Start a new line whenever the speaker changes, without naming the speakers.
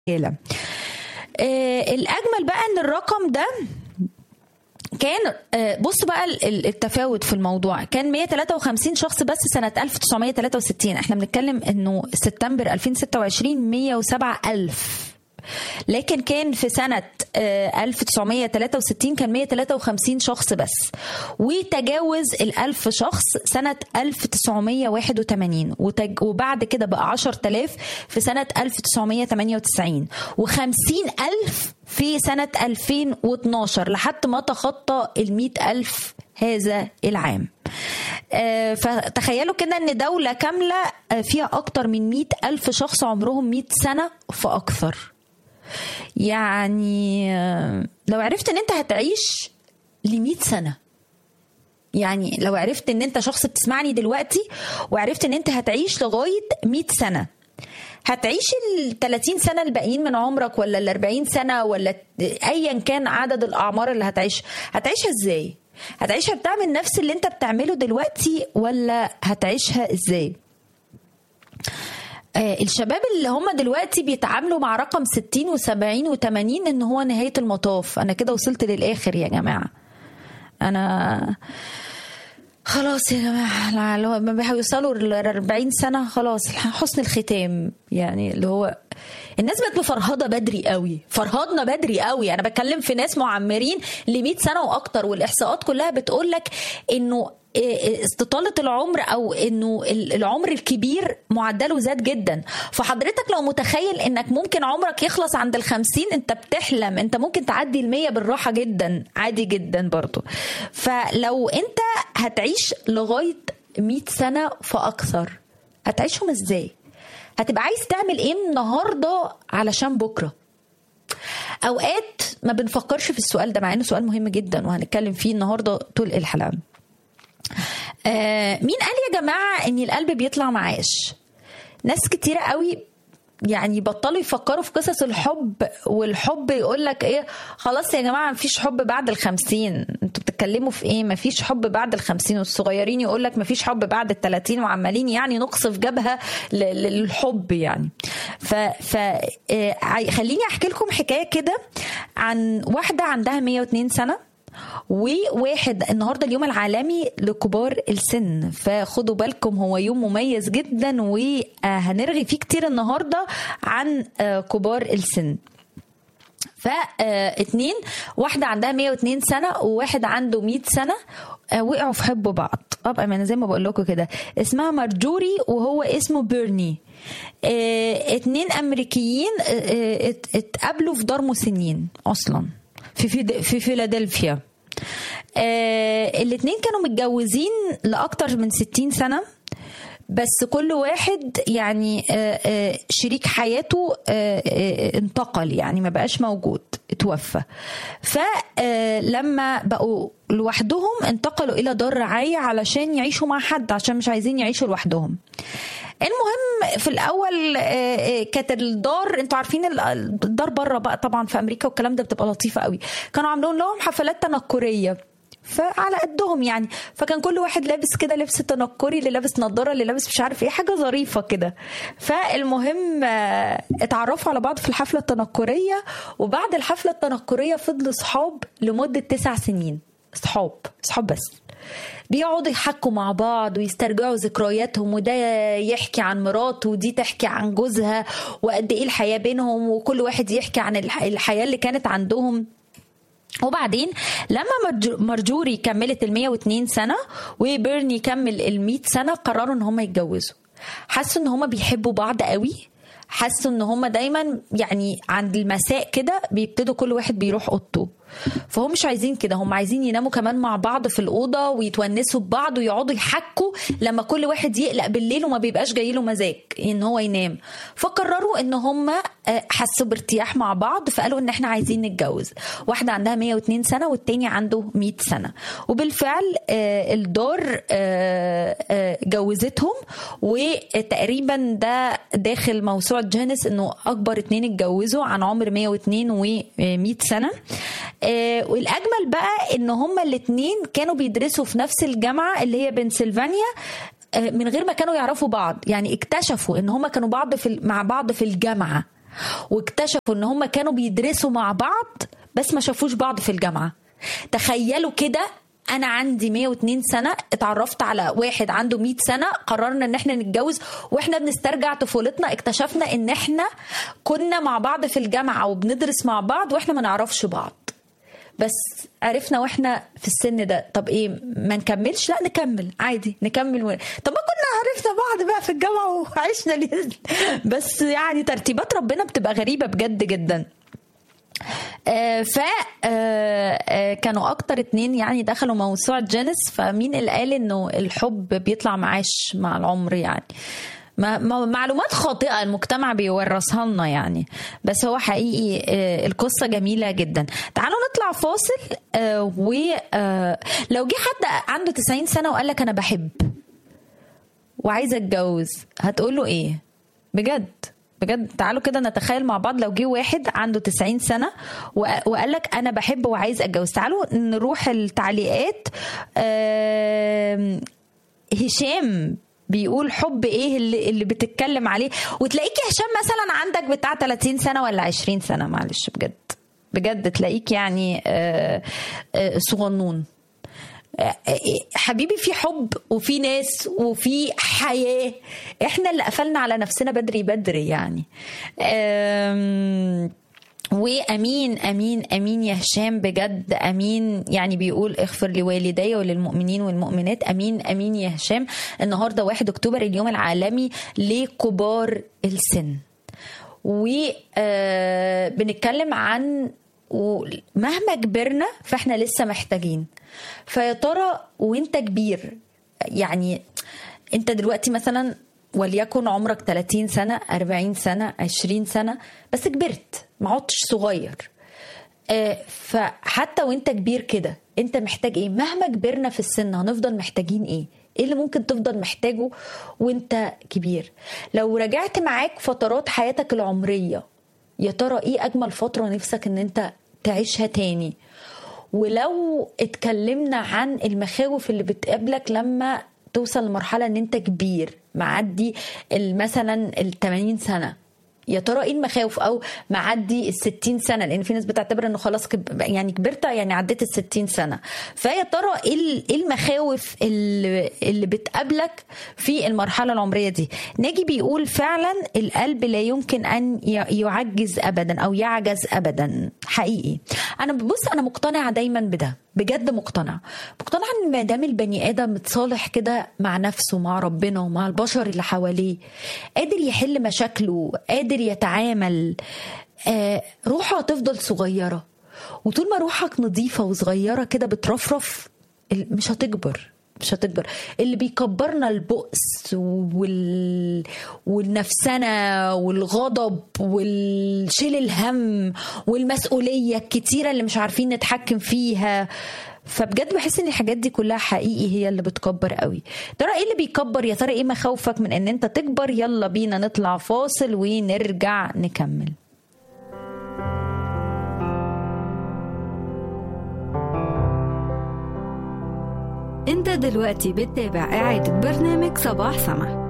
رجاله آه الاجمل بقى ان الرقم ده كان آه، بص بقى ال- ال- التفاوت في الموضوع كان 153 شخص بس سنة 1963 احنا بنتكلم انه سبتمبر 2026 107 ألف لكن كان في سنة آه، 1963 كان 153 شخص بس وتجاوز الألف شخص سنة 1981 وتج- وبعد كده بقى 10000 في سنة 1998 و50 ألف في سنة 2012 لحد ما تخطى ال ألف هذا العام آه، فتخيلوا كده ان دولة كاملة آه، فيها اكتر من 100 ألف شخص عمرهم 100 سنة فاكثر يعني آه، لو عرفت ان انت هتعيش ل 100 سنه يعني لو عرفت ان انت شخص بتسمعني دلوقتي وعرفت ان انت هتعيش لغايه 100 سنه هتعيش ال 30 سنه الباقيين من عمرك ولا ال 40 سنه ولا ايا كان عدد الاعمار اللي هتعيش هتعيشها ازاي هتعيشها بتعمل نفس اللي انت بتعمله دلوقتي ولا هتعيشها ازاي آه، الشباب اللي هم دلوقتي بيتعاملوا مع رقم 60 و70 و80 ان هو نهايه المطاف انا كده وصلت للاخر يا جماعه انا خلاص يا جماعه لا- لو ما بيوصلوا ل 40 سنه خلاص حسن الختام يعني اللي هو الناس بقت مفرهده بدري قوي فرهدنا بدري قوي انا بتكلم في ناس معمرين ل 100 سنه واكتر والاحصاءات كلها بتقول لك انه إيه استطالة العمر او انه ال- العمر الكبير معدله زاد جدا فحضرتك لو متخيل انك ممكن عمرك يخلص عند الخمسين انت بتحلم انت ممكن تعدي المية بالراحة جدا عادي جدا برضو فلو انت هتعيش لغاية 100 سنة فاكثر هتعيشهم ازاي هتبقى عايز تعمل ايه النهارده علشان بكره اوقات ما بنفكرش في السؤال ده مع انه سؤال مهم جدا وهنتكلم فيه النهارده طول الحلقه آه مين قال يا جماعه ان القلب بيطلع معاش ناس كتيره قوي يعني بطلوا يفكروا في قصص الحب والحب يقول لك ايه خلاص يا جماعه مفيش حب بعد الخمسين انتوا بتتكلموا في ايه مفيش حب بعد الخمسين والصغيرين يقول لك مفيش حب بعد التلاتين وعمالين يعني نقصف جبهه ل- ل- للحب يعني ف, ف آه، عاي- خليني احكي لكم حكايه كده عن واحده عندها 102 سنه وواحد النهارده اليوم العالمي لكبار السن فخدوا بالكم هو يوم مميز جدا وهنرغي فيه كتير النهارده عن آه، كبار السن فاتنين واحدة عندها 102 سنة وواحد عنده 100 سنة آه، وقعوا في حب بعض ابقى انا زي ما بقول لكم كده اسمها مارجوري وهو اسمه بيرني آه، اتنين امريكيين آه، آه، ات- اتقابلوا في دار مسنين اصلا في في في فيلادلفيا آه الاتنين كانوا متجوزين لأكتر من 60 سنة بس كل واحد يعني آه، آه، شريك حياته آه، آه، انتقل يعني ما بقاش موجود اتوفى فلما بقوا لوحدهم انتقلوا الى دار رعايه علشان يعيشوا مع حد عشان مش عايزين يعيشوا لوحدهم المهم في الاول آه، آه، كانت الدار انتوا عارفين ال- الدار بره بقى طبعا في امريكا والكلام ده بتبقى لطيفه قوي كانوا عاملين لهم حفلات تنكريه فعلى قدهم يعني فكان كل واحد لابس كده لبس تنكري اللي لابس نظاره اللي لابس مش عارف ايه حاجه ظريفه كده فالمهم آه، اتعرفوا على بعض في الحفله التنكريه وبعد الحفله التنكريه فضلوا صحاب لمده تسع سنين صحاب صحاب بس بيقعدوا يحكوا مع بعض ويسترجعوا ذكرياتهم وده يحكي عن مراته ودي تحكي عن جوزها وقد ايه الحياه بينهم وكل واحد يحكي عن الح- الحياه اللي كانت عندهم وبعدين لما مرج- مرجوري كملت ال 102 سنه وبيرني كمل ال 100 سنه قرروا ان هم يتجوزوا حسوا ان هم بيحبوا بعض قوي حسوا ان هم دايما يعني عند المساء كده بيبتدوا كل واحد بيروح اوضته فهم مش عايزين كده هم عايزين يناموا كمان مع بعض في الاوضه ويتونسوا ببعض ويقعدوا يحكوا لما كل واحد يقلق بالليل وما بيبقاش جاي له مزاج ان هو ينام فقرروا ان هم آه، حسوا بارتياح مع بعض فقالوا ان احنا عايزين نتجوز واحده عندها 102 سنه والتاني عنده 100 سنه وبالفعل آه، الدار آه، آه، جوزتهم وتقريبا ده داخل موسوعه جينيس انه اكبر اتنين اتجوزوا عن عمر 102 و100 سنه آه، والاجمل بقى ان هما الاتنين كانوا بيدرسوا في نفس الجامعه اللي هي بنسلفانيا آه، من غير ما كانوا يعرفوا بعض يعني اكتشفوا ان هما كانوا بعض في مع بعض في الجامعه واكتشفوا ان هم كانوا بيدرسوا مع بعض بس ما شافوش بعض في الجامعه تخيلوا كده انا عندي 102 سنه اتعرفت على واحد عنده 100 سنه قررنا ان احنا نتجوز واحنا بنسترجع طفولتنا اكتشفنا ان احنا كنا مع بعض في الجامعه وبندرس مع بعض واحنا ما نعرفش بعض بس عرفنا واحنا في السن ده طب ايه ما نكملش لا نكمل عادي نكمل و... طب ما كنا عرفنا بعض بقى في الجامعه وعشنا ليه بس يعني ترتيبات ربنا بتبقى غريبه بجد جدا آه ف آه آه كانوا اكتر اتنين يعني دخلوا موسوعه جينيس فمين اللي قال انه الحب بيطلع معاش مع العمر يعني معلومات خاطئه المجتمع بيورثها لنا يعني بس هو حقيقي القصه جميله جدا تعالوا نطلع فاصل ولو جه حد عنده 90 سنه وقال لك انا بحب وعايزه اتجوز هتقول له ايه بجد بجد تعالوا كده نتخيل مع بعض لو جه واحد عنده 90 سنه وقال لك انا بحب وعايز اتجوز تعالوا نروح التعليقات هشام بيقول حب ايه اللي, اللي بتتكلم عليه وتلاقيك يا هشام مثلا عندك بتاع 30 سنه ولا 20 سنه معلش بجد بجد تلاقيك يعني صغنون حبيبي في حب وفي ناس وفي حياه احنا اللي قفلنا على نفسنا بدري بدري يعني وامين امين امين يا هشام بجد امين يعني بيقول اغفر لوالدي وللمؤمنين والمؤمنات امين امين يا هشام النهارده 1 اكتوبر اليوم العالمي لكبار السن وبنتكلم عن ومهما كبرنا فاحنا لسه محتاجين فيا ترى وانت كبير يعني انت دلوقتي مثلا وليكن عمرك 30 سنة 40 سنة 20 سنة بس كبرت ما عدتش صغير فحتى وانت كبير كده انت محتاج ايه مهما كبرنا في السن هنفضل محتاجين ايه ايه اللي ممكن تفضل محتاجه وانت كبير لو رجعت معاك فترات حياتك العمرية يا ترى ايه اجمل فترة نفسك ان انت تعيشها تاني ولو اتكلمنا عن المخاوف اللي بتقابلك لما توصل لمرحله ان انت كبير معدي مثلا ال 80 سنه يا ترى ايه المخاوف او معدي ال 60 سنه لان في ناس بتعتبر انه خلاص كب... يعني كبرت يعني عديت ال 60 سنه فيا ترى ايه المخاوف اللي, اللي بتقابلك في المرحله العمريه دي ناجي بيقول فعلا القلب لا يمكن ان يعجز ابدا او يعجز ابدا حقيقي انا بص انا مقتنعه دايما بده بجد مقتنع مقتنع ان ما دام البني ادم متصالح كده مع نفسه مع ربنا ومع البشر اللي حواليه قادر يحل مشاكله قادر يتعامل آه روحه هتفضل صغيره وطول ما روحك نظيفه وصغيره كده بترفرف مش هتكبر مش هتكبر اللي بيكبرنا البؤس وال... والنفسنة والغضب والشيل الهم والمسؤولية الكتيرة اللي مش عارفين نتحكم فيها فبجد بحس ان الحاجات دي كلها حقيقي هي اللي بتكبر قوي ترى ايه اللي بيكبر يا ترى ايه مخاوفك من ان انت تكبر يلا بينا نطلع فاصل ونرجع نكمل
انت دلوقتي بتتابع اعادة برنامج صباح سما